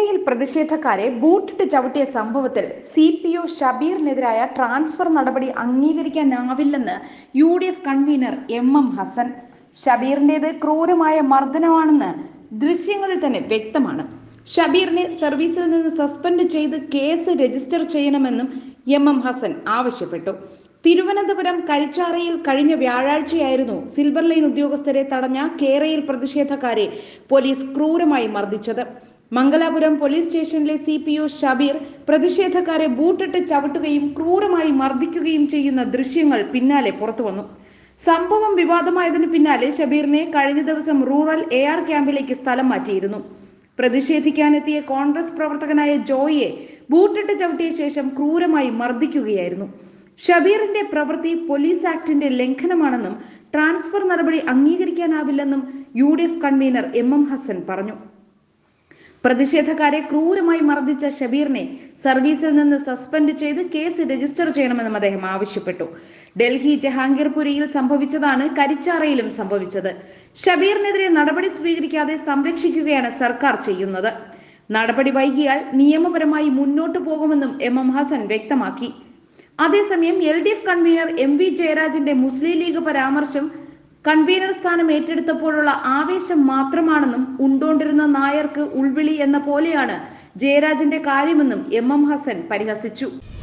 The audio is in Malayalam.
കേരയിൽ പ്രതിഷേധക്കാരെ ബൂട്ടിട്ട് ചവിട്ടിയ സംഭവത്തിൽ സി പി ഒ ഷബീറിനെതിരായ ട്രാൻസ്ഫർ നടപടി അംഗീകരിക്കാനാവില്ലെന്ന് U D F convener M M Hasan ഷബീറിന്റേത് ക്രൂരമായ മർദ്ദനമാണെന്ന് ദൃശ്യങ്ങളിൽ തന്നെ വ്യക്തമാണ് ഷബീറിനെ സർവീസിൽ നിന്ന് സസ്പെൻഡ് ചെയ്ത് കേസ് രജിസ്റ്റർ ചെയ്യണമെന്നും എം എം ഹസൻ ആവശ്യപ്പെട്ടു തിരുവനന്തപുരം കരിച്ചാറയിൽ കഴിഞ്ഞ വ്യാഴാഴ്ചയായിരുന്നു സിൽവർ ലൈൻ ഉദ്യോഗസ്ഥരെ തടഞ്ഞ കേരയിൽ പ്രതിഷേധക്കാരെ പോലീസ് ക്രൂരമായി മർദ്ദിച്ചത് മംഗലാപുരം പോലീസ് സ്റ്റേഷനിലെ സി പി ഒ ഷബീർ പ്രതിഷേധക്കാരെ ബൂട്ടിട്ട് ചവിട്ടുകയും ക്രൂരമായി മർദ്ദിക്കുകയും ചെയ്യുന്ന ദൃശ്യങ്ങൾ പിന്നാലെ പുറത്തു വന്നു സംഭവം വിവാദമായതിനു പിന്നാലെ ഷബീറിനെ കഴിഞ്ഞ ദിവസം റൂറൽ എ ആർ ക്യാമ്പിലേക്ക് സ്ഥലം മാറ്റിയിരുന്നു പ്രതിഷേധിക്കാനെത്തിയ കോൺഗ്രസ് പ്രവർത്തകനായ ജോയിയെ ബൂട്ടിട്ട് ചവിട്ടിയ ശേഷം ക്രൂരമായി മർദ്ദിക്കുകയായിരുന്നു ഷബീറിന്റെ പ്രവൃത്തി പോലീസ് ആക്ടിന്റെ ലംഘനമാണെന്നും ട്രാൻസ്ഫർ നടപടി അംഗീകരിക്കാനാവില്ലെന്നും U D F convener M M Hasan പറഞ്ഞു പ്രതിഷേധക്കാരെ ക്രൂരമായി മർദ്ദിച്ച ഷബീറിനെ സർവീസിൽ നിന്ന് സസ്പെൻഡ് ചെയ്ത് കേസ് രജിസ്റ്റർ ചെയ്യണമെന്നും അദ്ദേഹം ആവശ്യപ്പെട്ടു ഡൽഹി ജഹാംഗീർപുരിയിൽ സംഭവിച്ചതാണ് കരിച്ചാറയിലും സംഭവിച്ചത് ഷബീറിനെതിരെ നടപടി സ്വീകരിക്കാതെ സംരക്ഷിക്കുകയാണ് സർക്കാർ ചെയ്യുന്നത് നടപടി വൈകിയാൽ നിയമപരമായി മുന്നോട്ടു പോകുമെന്നും എം എം ഹസൻ വ്യക്തമാക്കി അതേസമയം L D F convener M V ജയരാജന്റെ മുസ്ലിം ലീഗ് പരാമർശം കൺവീനർ സ്ഥാനം ഏറ്റെടുത്തപ്പോഴുള്ള ആവേശം മാത്രമാണെന്നും ഉണ്ടോണ്ടിരുന്ന നായർക്ക് ഉൾവിളി എന്ന പോലെയാണ് ജയരാജന്റെ കാര്യമെന്നും എം എം ഹസൻ പരിഹസിച്ചു